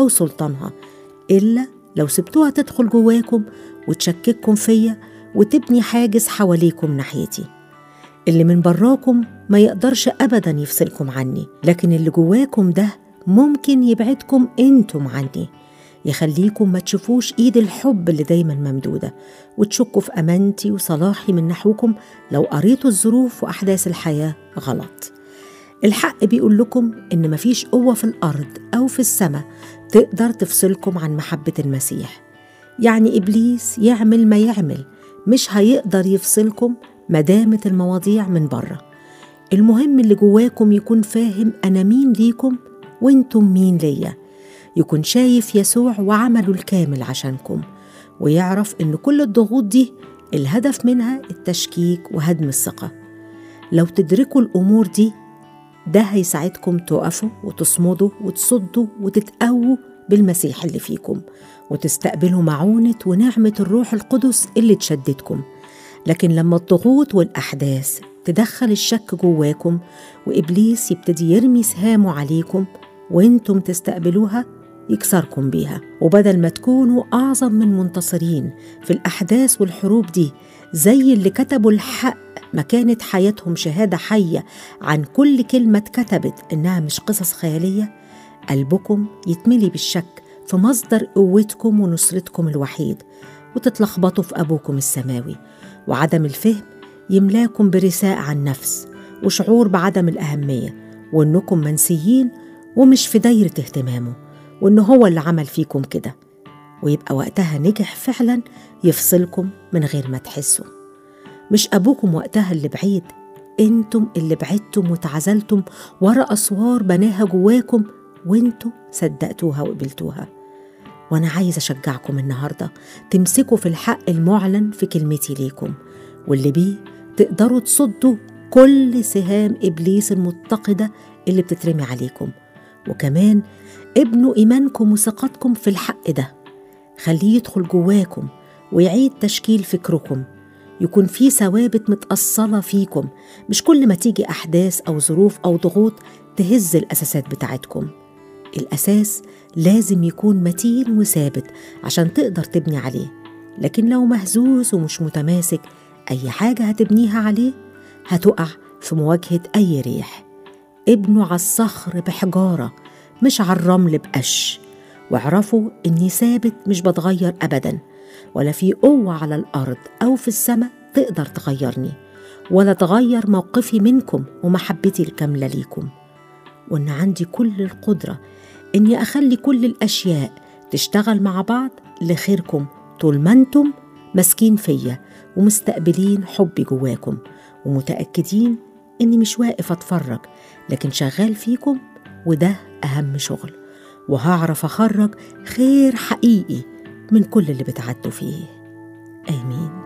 أو سلطانها إلا لو سبتوها تدخل جواكم وتشكككم فيا وتبني حاجز حواليكم ناحيتي اللي من براكم ما يقدرش أبدا يفصلكم عني لكن اللي جواكم ده ممكن يبعدكم انتم عني يخليكم ما تشوفوش ايد الحب اللي دايما ممدوده وتشكوا في امانتي وصلاحي من نحوكم لو قريتوا الظروف واحداث الحياه غلط الحق بيقول لكم ان مفيش قوه في الارض او في السماء تقدر تفصلكم عن محبه المسيح يعني ابليس يعمل ما يعمل مش هيقدر يفصلكم مدامت المواضيع من بره المهم اللي جواكم يكون فاهم انا مين ليكم وانتم مين ليا يكون شايف يسوع وعمله الكامل عشانكم ويعرف ان كل الضغوط دي الهدف منها التشكيك وهدم الثقه لو تدركوا الامور دي ده هيساعدكم تقفوا وتصمدوا وتصدوا وتتقووا بالمسيح اللي فيكم وتستقبلوا معونة ونعمة الروح القدس اللي تشددكم لكن لما الضغوط والأحداث تدخل الشك جواكم وإبليس يبتدي يرمي سهامه عليكم وانتم تستقبلوها يكسركم بيها وبدل ما تكونوا أعظم من منتصرين في الأحداث والحروب دي زي اللي كتبوا الحق ما كانت حياتهم شهادة حية عن كل كلمة اتكتبت إنها مش قصص خيالية قلبكم يتملي بالشك في مصدر قوتكم ونصرتكم الوحيد وتتلخبطوا في أبوكم السماوي وعدم الفهم يملاكم برثاء عن نفس وشعور بعدم الأهمية وإنكم منسيين ومش في دايرة اهتمامه وإن هو اللي عمل فيكم كده ويبقى وقتها نجح فعلا يفصلكم من غير ما تحسوا مش أبوكم وقتها اللي بعيد انتم اللي بعدتم وتعزلتم ورا أسوار بناها جواكم وانتم صدقتوها وقبلتوها وأنا عايز أشجعكم النهاردة تمسكوا في الحق المعلن في كلمتي ليكم واللي بيه تقدروا تصدوا كل سهام إبليس المتقدة اللي بتترمي عليكم وكمان ابنوا إيمانكم وثقتكم في الحق ده خليه يدخل جواكم ويعيد تشكيل فكركم يكون في ثوابت متأصلة فيكم مش كل ما تيجي أحداث أو ظروف أو ضغوط تهز الأساسات بتاعتكم الأساس لازم يكون متين وثابت عشان تقدر تبني عليه لكن لو مهزوز ومش متماسك أي حاجة هتبنيها عليه هتقع في مواجهة أي ريح ابنوا على الصخر بحجارة مش على الرمل بقش واعرفوا إني ثابت مش بتغير أبدا ولا في قوة على الأرض أو في السماء تقدر تغيرني ولا تغير موقفي منكم ومحبتي الكاملة ليكم وإن عندي كل القدرة إني أخلي كل الأشياء تشتغل مع بعض لخيركم طول ما أنتم ماسكين فيا ومستقبلين حبي جواكم ومتأكدين إني مش واقف أتفرج لكن شغال فيكم وده أهم شغل وهعرف أخرج خير حقيقي من كل اللي بتعدوا فيه آمين